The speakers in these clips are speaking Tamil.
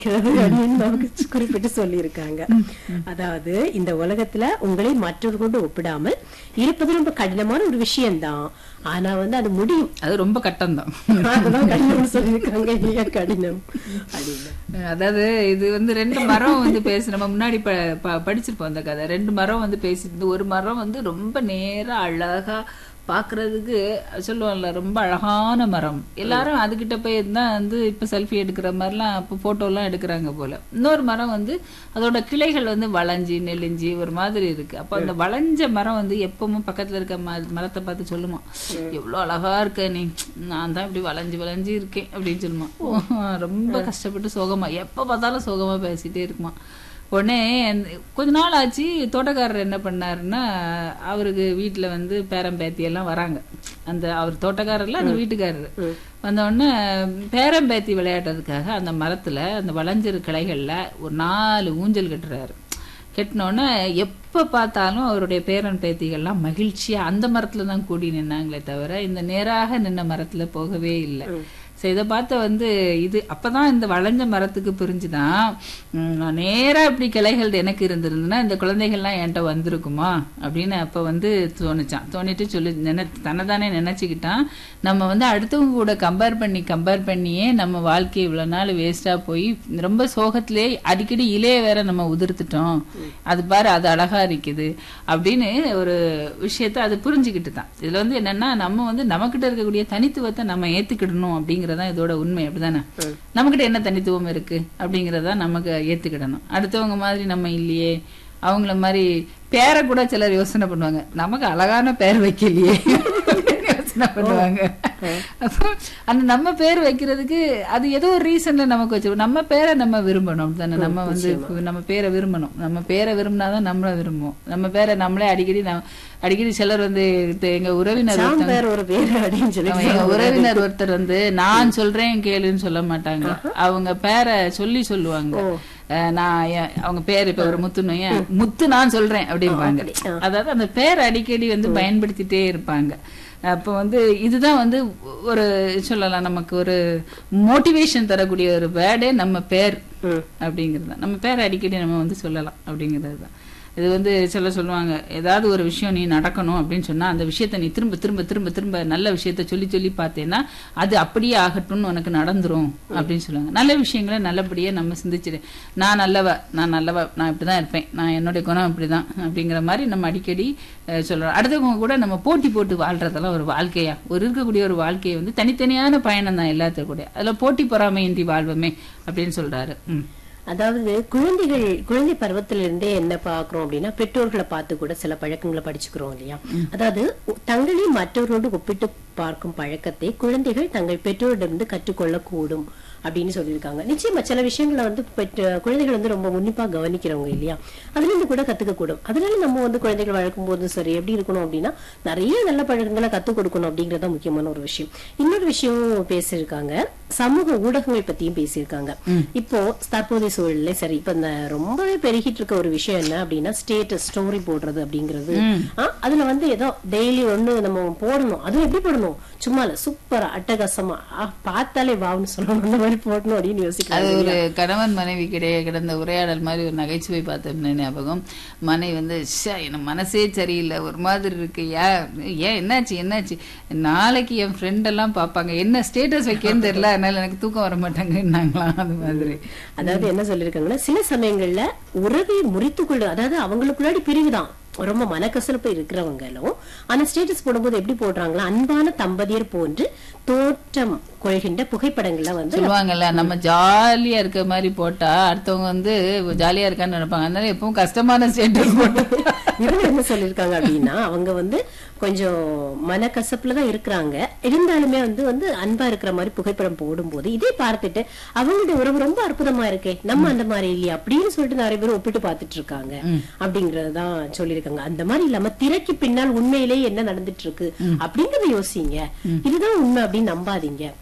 அப்படின்னு நமக்கு குறிப்பிட்டு சொல்லியிருக்காங்க அதாவது இந்த உலகத்துல உங்களை மற்றவர்களோடு ஒப்பிடாமல் இருப்பது ரொம்ப கடினமான ஒரு விஷயம்தான் ஆனா வந்து அது முடியும் அது ரொம்ப கட்டம் தான் அதுதான் கடினம்னு சொல்லியிருக்காங்க இல்லையா கடினம் அப்படின்னு அதாவது இது வந்து ரெண்டு மரம் வந்து பேசு நம்ம முன்னாடி ப ப- படிச்சிருப்போம் அந்த கதை ரெண்டு மரம் வந்து பேசிட்டு ஒரு மரம் வந்து ரொம்ப நேரா அழகா பாக்குறதுக்கு சொல்லுவாங்கல்ல ரொம்ப அழகான மரம் எல்லாரும் அதுகிட்ட போய் தான் வந்து இப்ப செல்ஃபி எடுக்கிற மாதிரிலாம் இப்போ போட்டோ எல்லாம் எடுக்கிறாங்க போல இன்னொரு மரம் வந்து அதோட கிளைகள் வந்து வளைஞ்சி நெளிஞ்சி ஒரு மாதிரி இருக்கு அப்ப அந்த வளைஞ்ச மரம் வந்து எப்பவும் பக்கத்துல இருக்க ம- மரத்தை பார்த்து சொல்லுமா எவ்வளவு அழகா இருக்க நீ நான் தான் இப்படி வளைஞ்சு வளைஞ்சு இருக்கேன் அப்படின்னு சொல்லுமா ரொம்ப கஷ்டப்பட்டு சோகமா எப்ப பார்த்தாலும் சோகமா பேசிட்டே இருக்குமா உடனே அந்த- கொஞ்ச நாள் ஆச்சு தோட்டக்காரர் என்ன பண்ணாருன்னா அவருக்கு வீட்டுல வந்து பேரன் பேத்தி எல்லாம் வராங்க அந்த அவர் தோட்டக்காரர்ல அந்த வீட்டுக்காரர் வந்த உடனே பேரன் பேத்தி விளையாடுறதுக்காக அந்த மரத்துல அந்த வளைஞ்சிரு கிளைகள்ல ஒரு நாலு ஊஞ்சல் கட்டுறாரு கட்டினோடனே எப்ப பார்த்தாலும் அவருடைய பேரன் பேத்திகள்லாம் மகிழ்ச்சியா அந்த மரத்துல தான் கூடி நின்னாங்களே தவிர இந்த நேராக நின்ன மரத்துல போகவே இல்லை ஸோ இதை பார்த்த வந்து இது அப்பதான் இந்த வளைஞ்ச மரத்துக்கு புரிஞ்சுதான் ம், நான் நேரா இப்படி கிளைகள் எனக்கு இருந்திருந்ததுன்னா இந்த குழந்தைகள்லாம் என்கிட்ட வந்திருக்குமா அப்படின்னு அப்ப வந்து தோணுச்சான் தோணிட்டு சொல்லி நினை தன்னைதானே நினைச்சுக்கிட்டான் நம்ம வந்து அடுத்தவங்க கூட கம்பேர் பண்ணி கம்பேர் பண்ணியே நம்ம வாழ்க்கை இவ்வளவு நாள் வேஸ்டா போய் ரொம்ப சோகத்திலே அடிக்கடி இலைய வேற நம்ம உதிர்த்துட்டோம் அது பாரு அது அழகா இருக்குது அப்படின்னு ஒரு விஷயத்த அது புரிஞ்சுக்கிட்டு தான் இதுல வந்து என்னன்னா நம்ம வந்து நம்மகிட்ட இருக்கக்கூடிய தனித்துவத்தை நம்ம ஏத்துக்கிடணும் அப்படிங்கறதான் இதோட உண்மை அப்படிதானே நம்மகிட்ட என்ன தனித்துவம் இருக்கு அப்படிங்கறத நமக்கு ஏத்துக்கிடணும் அடுத்தவங்க மாதிரி நம்ம இல்லையே அவங்கள மாதிரி பேரை கூட சிலர் யோசனை பண்ணுவாங்க நமக்கு அழகான பேர் வைக்கலையே அப்படின்னு யோசனை பண்ணுவாங்க அப்போ அந்த நம்ம பேர் வைக்கிறதுக்கு அது ஏதோ ஒரு ரீசன்ல நமக்கு வச்சிருக்கோம் நம்ம பேரை நம்ம விரும்பணும் அப்படிதானே நம்ம வந்து நம்ம பேரை விரும்பணும் நம்ம பேரை விரும்பினாதான் நம்மள விரும்புவோம் நம்ம பேரை நம்மளே அடிக்கடி நம்ம அடிக்கடி சிலர் வந்து இது எங்க உறவினர் ஒருத்தவங்க- சாம்பேர் ஒரு பேரு அப்படின்னு சொல்லி அவன் எங்க உறவினர் ஒருத்தர் வந்து நான் சொல்றேன் கேளுன்னு சொல்ல மாட்டாங்க அவங்க பேரை சொல்லி சொல்லுவாங்க அஹ் நான் என்- அவங்க பேர் இப்ப ஒரு முத்துன்னு வையேன், முத்து நான் சொல்றேன் அப்படிம்பாங்க அதாவது அந்த பேர் அடிக்கடி வந்து பயன்படுத்திட்டே இருப்பாங்க அப்ப வந்து இதுதான் வந்து ஒரு சொல்லலாம் நமக்கு ஒரு மோட்டிவேஷன் தரக்கூடிய ஒரு வேர்டே நம்ம பேர் அப்படிங்கிறது தான் நம்ம பேரை அடிக்கடி நம்ம வந்து சொல்லலாம் அப்படிங்கிறது தான் இது வந்து சில சொல்லுவாங்க ஏதாவது ஒரு விஷயம் நீ நடக்கணும் அப்படின்னு சொன்னா அந்த விஷயத்த நீ திரும்ப திரும்ப திரும்ப திரும்ப நல்ல விஷயத்த சொல்லி சொல்லி பார்த்தேன்னா அது அப்படியே ஆகட்டும்னு உனக்கு நடந்துரும் அப்படின்னு சொல்லுவாங்க நல்ல விஷயங்களை நல்லபடியா நம்ம சிந்திச்சிடு நான் நல்லவ நான் நல்லவ நான் இப்படிதான் இருப்பேன் நான் என்னுடைய குணம் இப்படிதான் அப்படிங்கிற மாதிரி நம்ம அடிக்கடி அஹ், சொல்றோம் அடுத்தவங்க கூட நம்ம போட்டி போட்டு வாழ்றதெல்லாம் ஒரு வாழ்க்கையா ஒரு இருக்கக்கூடிய ஒரு வாழ்க்கையை வந்து தனித்தனியான பயணம் தான் எல்லாத்துக்கும் கூட அதுல போட்டி பொறாமையின்றி வாழ்வமே அப்படின்னு சொல்றாரு ம் அதாவது குழந்தைகள் குழந்தை பருவத்திலிருந்தே என்ன பாக்குறோம் அப்படின்னா பெற்றோர்களை பார்த்து கூட சில பழக்கங்களை படிச்சுக்கிறோம் இல்லையா அதாவது ஒ- தங்களை மற்றவர்களோடு ஒப்பிட்டு பார்க்கும் பழக்கத்தை குழந்தைகள் தங்கள் பெற்றோரிடமிருந்து கற்றுக்கொள்ளக்கூடும் அப்படின்னு சொல்லியிருக்காங்க நிச்சயமா சில விஷயங்களை வந்து பெற்ற குழந்தைகள் வந்து ரொம்ப உன்னிப்பா கவனிக்கிறவங்க இல்லையா அதுல இருந்து கூட கத்துக்க கூடும் அதனால நம்ம வந்து குழந்தைகள் வளர்க்கும் போதும் சரி எப்படி இருக்கணும் அப்படின்னா நிறைய நல்ல பழக்கங்களை கத்துக் கொடுக்கணும் அப்படிங்கறது தான் முக்கியமான ஒரு விஷயம் இன்னொரு விஷயம் பேசியிருக்காங்க சமூக ஊடகங்கள் பத்தியும் பேசியிருக்காங்க இப்போ தற்போதைய சூழல்ல சரி இப்ப இந்த ரொம்பவே பெருகிட்டு இருக்க ஒரு விஷயம் என்ன அப்படின்னா ஸ்டேட்டஸ் ஸ்டோரி போடுறது அப்படிங்கிறது ஆ, அதுல வந்து ஏதோ டெய்லி ஒண்ணு நம்ம போடணும் அதுவும் எப்படி போடணும் சும்மா இல்ல சூப்பரா அட்டகாசமா ஆ, பார்த்தாலே வாவ்னு சொல்லணும் அந்த மாதிரி போடணும் அப்படின்னு அது யோசிக்கிறாங்க ஒரு கணவன் மனைவி கிடையே கிடந்த உரையாடல் மாதிரி ஒரு நகைச்சுவை பார்த்தோம் ஞாபகம் மனைவி வந்து ஷா என் மனசே சரியில்லை ஒரு மாதிரி இருக்கு ஏன் ஏன் என்னாச்சு என்னாச்சு நாளைக்கு என் ஃப்ரெண்ட் எல்லாம் பார்ப்பாங்க என்ன ஸ்டேட்டஸ் வைக்கன்னு தெரியல அதனால எனக்கு தூக்கம் வர மாட்டாங்கன்னாங்களாம் அது மாதிரி அதாவது என்ன சொல்லிருக்காங்கன்னா சில சமயங்கள்ல உறவை முறித்து கொள்ள அதாவது அவங்களுக்குள்ளாடி பிரிவுதான் ரொம்ப மனக்கசலப்பு இருக்கிறவங்களும் ஆனா ஸ்டேட்டஸ் போடும்போது எப்படி போடுறாங்களா அன்பான தம்பதியர் போன்று தோற்றம் கொள்கின்ற புகைப்படங்களை வந்து சொல்லுவாங்கல்ல நம்ம ஜாலியா இருக்க மாதிரி போட்டா அடுத்தவங்க வந்து ஜாலியா இருக்கான்னு நினைப்பாங்க அதனால எப்பவும் கஷ்டமான ஸ்டேட்டஸ் போட்டு இவங்க என்ன சொல்லிருக்காங்க அப்படின்னா அவங்க வந்து கொஞ்சம் மனக்கசப்புல தான் இருக்கிறாங்க இருந்தாலுமே வந்து வந்து அன்பா இருக்கிற மாதிரி புகைப்படம் போடும்போது இதே பார்த்துட்டு அவங்களுடைய உறவு ரொம்ப அற்புதமா இருக்கே நம்ம அந்த மாதிரி இல்லையா அப்படின்னு சொல்லிட்டு நிறைய பேர் ஒப்பிட்டு பார்த்துட்டு இருக்காங்க அப்படிங்கறதுதான் சொல்லியிருக்காங்க அந்த மாதிரி இல்லாம திரைக்கு பின்னால் உண்மையிலேயே என்ன நடந்துட்டு இருக்கு அப்படிங்கறத யோசிங்க இதுதான் உண்மை அப்படின்னு நம்பாதீங்க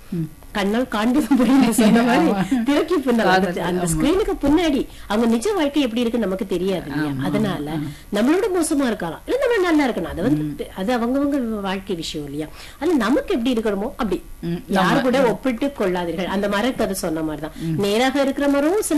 கண்ணால் காண்பது புரியும் சொன்ன மாதிரி திரைக்கு பின்னால் அந்த- அந்த ஸ்கிரீனுக்கு பின்னாடி அவங்க நிஜ வாழ்க்கை எப்படி இருக்கு நமக்கு தெரியாது இல்லையா அதனால நம்மளோட மோசமா இருக்கலாம் இல்ல நம்ம நல்லா இருக்கணும் அது வந்து அது அவங்கவங்க வாழ்க்கை விஷயம் இல்லையா அது நமக்கு எப்படி இருக்கணுமோ அப்படி யாரு கூட ஒப்பிட்டு கொள்ளாதீர்கள் அந்த மரம் கதை சொன்ன மாதிரிதான் நேராக இருக்கிற மரம் சில